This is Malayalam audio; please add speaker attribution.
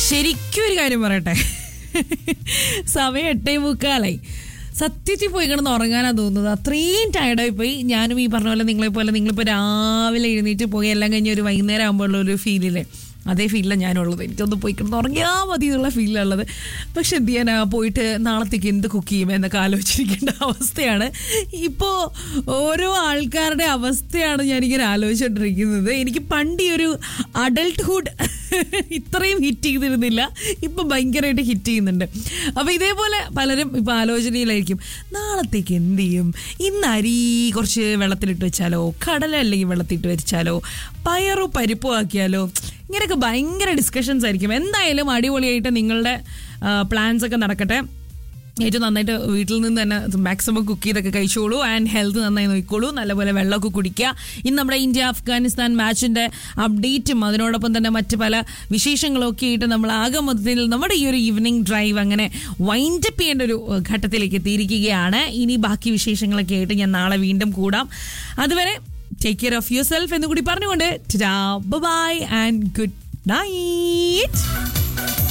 Speaker 1: ശരിക്കും ഒരു കാര്യം പറയട്ടെ സമയം എട്ടേ മുക്കാലായി സത്യത്തിൽ പോയി കിടന്ന് ഉറങ്ങാനാ തോന്നുന്നത് അത്രയും ടയർഡായി പോയി ഞാനും ഈ പറഞ്ഞ പോലെ നിങ്ങളെ പോലെ നിങ്ങളിപ്പോൾ രാവിലെ എഴുന്നേറ്റ് പോയി എല്ലാം കഴിഞ്ഞ് ഒരു വൈകുന്നേരം ആകുമ്പോഴുള്ള ഒരു ഫീലില്ലേ അതേ ഫീലിലാണ് ഞാനുള്ളത് എനിക്കൊന്ന് പോയി കിടന്ന് ഉറങ്ങിയാൽ മതി എന്നുള്ള ഫീലുള്ളത് പക്ഷെ എന്ത് ചെയ്യാനാ പോയിട്ട് നാളത്തേക്ക് എന്ത് കുക്ക് ചെയ്യും എന്നൊക്കെ ആലോചിച്ചിരിക്കേണ്ട അവസ്ഥയാണ് ഇപ്പോൾ ഓരോ ആൾക്കാരുടെ അവസ്ഥയാണ് ഞാനിങ്ങനെ ആലോചിച്ചുകൊണ്ടിരിക്കുന്നത് എനിക്ക് പണ്ട് ഈ ഒരു അഡൾട്ട്ഹുഡ് ഇത്രയും ഹിറ്റ് ചെയ്തിരുന്നില്ല ഇപ്പം ഭയങ്കരമായിട്ട് ഹിറ്റ് ചെയ്യുന്നുണ്ട് അപ്പോൾ ഇതേപോലെ പലരും ഇപ്പോൾ ആലോചനയിലായിരിക്കും നാളത്തേക്ക് എന്ത് ചെയ്യും ഇന്ന് അരി കുറച്ച് വെള്ളത്തിലിട്ട് വെച്ചാലോ കടല അല്ലെങ്കിൽ വെള്ളത്തിലിട്ട് വെച്ചാലോ പയറോ പരിപ്പോ ആക്കിയാലോ ഇങ്ങനെയൊക്കെ ഭയങ്കര ഡിസ്കഷൻസ് ആയിരിക്കും എന്തായാലും അടിപൊളിയായിട്ട് നിങ്ങളുടെ പ്ലാൻസ് ഒക്കെ നടക്കട്ടെ ഏറ്റവും നന്നായിട്ട് വീട്ടിൽ നിന്ന് തന്നെ മാക്സിമം കുക്ക് ചെയ്തൊക്കെ കഴിച്ചോളൂ ആൻഡ് ഹെൽത്ത് നന്നായി നോക്കിക്കോളൂ നല്ലപോലെ വെള്ളമൊക്കെ കുടിക്കുക ഇന്ന് നമ്മുടെ ഇന്ത്യ അഫ്ഗാനിസ്ഥാൻ മാച്ചിന്റെ അപ്ഡേറ്റും അതിനോടൊപ്പം തന്നെ മറ്റ് പല വിശേഷങ്ങളൊക്കെ ആയിട്ട് നമ്മൾ ആകെ മൊത്തത്തിൽ നമ്മുടെ ഈ ഒരു ഈവനിങ് ഡ്രൈവ് അങ്ങനെ വൈൻഡപ്പ് ചെയ്യേണ്ട ഒരു ഏഹ്, ഘട്ടത്തിലേക്ക് എത്തിയിരിക്കുകയാണ് ഇനി ബാക്കി വിശേഷങ്ങളൊക്കെ ആയിട്ട് ഞാൻ നാളെ വീണ്ടും കൂടാം അതുവരെ take care of yourself എന്ന് കൂടി പറഞ്ഞുകൊണ്ട് ബൈ ആൻഡ് ഗുഡ് നൈറ്റ്